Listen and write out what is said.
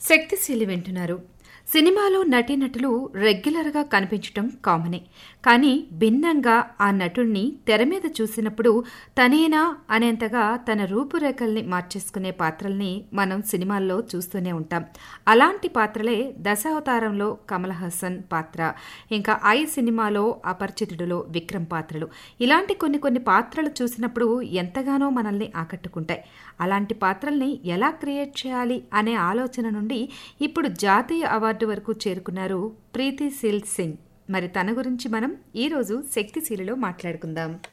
శక్తిశీలి వింటున్నారు సినిమాలో నటీనటులు రెగ్యులర్గా కనిపించటం కామనే కానీ భిన్నంగా ఆ నటుణ్ణి తెర మీద చూసినప్పుడు తనేనా అనేంతగా తన రూపురేఖల్ని మార్చేసుకునే పాత్రల్ని మనం సినిమాల్లో చూస్తూనే ఉంటాం అలాంటి పాత్రలే దశావతారంలో కమల్ హాసన్ పాత్ర ఇంకా ఐ సినిమాలో అపరిచితుడులో విక్రమ్ పాత్రలు ఇలాంటి కొన్ని కొన్ని పాత్రలు చూసినప్పుడు ఎంతగానో మనల్ని ఆకట్టుకుంటాయి అలాంటి పాత్రల్ని ఎలా క్రియేట్ చేయాలి అనే ఆలోచన నుండి ఇప్పుడు జాతీయ అవార్డు వరకు చేరుకున్నారు ప్రీతి సిల్ సింగ్ మరి తన గురించి మనం ఈరోజు శక్తిశీలిలో మాట్లాడుకుందాం